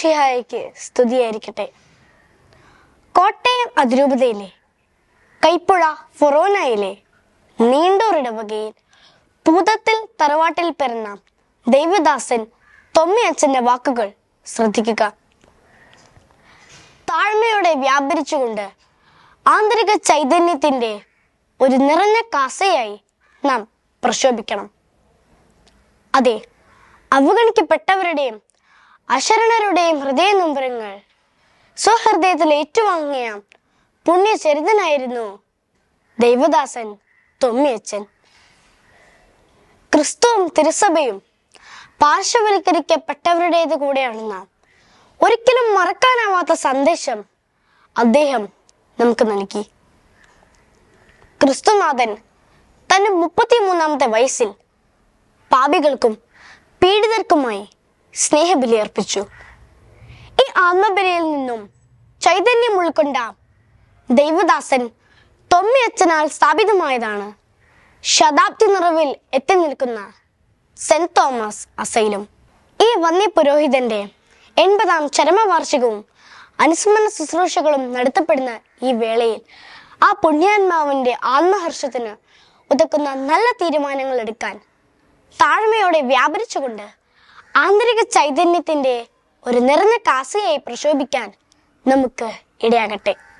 ഈശോമിഷിഹായ്ക്ക് സ്തുതിയായിരിക്കട്ടെ കോട്ടയം അതിരൂപതയിലെ കൈപ്പുഴ ഫൊറോനയിലെ നീണ്ടൂർ ഇടവകയിൽ പൂതത്തിൽ തറവാട്ടിൽ പിറന്ന ദൈവദാസൻ തൊമ്മിയച്ഛന്റെ വാക്കുകൾ ശ്രദ്ധിക്കുക താഴ്മയോടെ വ്യാപരിച്ചുകൊണ്ട് ആന്തരിക ചൈതന്യത്തിന്റെ ഒരു നിറഞ്ഞ കാസയായി നാം പ്രക്ഷോഭിക്കണം അതെ അവഗണിക്കപ്പെട്ടവരുടെയും അശരണരുടെയും ഹൃദയ നൊമ്പരങ്ങൾ സ്വഹൃദയത്തിൽ ഏറ്റുവാങ്ങിയ പുണ്യചരിതനായിരുന്നു ദൈവദാസൻ തൊമ്മിയച്ചൻ ക്രിസ്തുവും തിരുസഭയും പാർശ്വവൽക്കരിക്കപ്പെട്ടവരുടേത് കൂടെയാണ് നാം ഒരിക്കലും മറക്കാനാവാത്ത സന്ദേശം അദ്ദേഹം നമുക്ക് നൽകി ക്രിസ്തുനാഥൻ തന്റെ മുപ്പത്തിമൂന്നാമത്തെ വയസ്സിൽ പാപികൾക്കും പീഡിതർക്കുമായി സ്നേഹബലി അർപ്പിച്ചു ഈ ആത്മബലിയിൽ നിന്നും ചൈതന്യം ഉൾക്കൊണ്ട ദൈവദാസൻ തൊമ്മിയച്ചനാൽ സ്ഥാപിതമായതാണ് ശതാബ്ദി നിറവിൽ എത്തി നിൽക്കുന്ന സെന്റ് തോമസ് അസൈലും ഈ വന്യ പുരോഹിതന്റെ എൺപതാം ചരമവാർഷികവും അനുസ്മരണ ശുശ്രൂഷകളും നടത്തപ്പെടുന്ന ഈ വേളയിൽ ആ പുണ്യാത്മാവിന്റെ ആത്മഹർഷത്തിന് ഉതക്കുന്ന നല്ല തീരുമാനങ്ങൾ എടുക്കാൻ താഴ്മയോടെ വ്യാപരിച്ചുകൊണ്ട് ആന്തരിക ചൈതന്യത്തിന്റെ ഒരു നിറഞ്ഞ കാസയായി പ്രശോഭിക്കാൻ നമുക്ക് ഇടയാകട്ടെ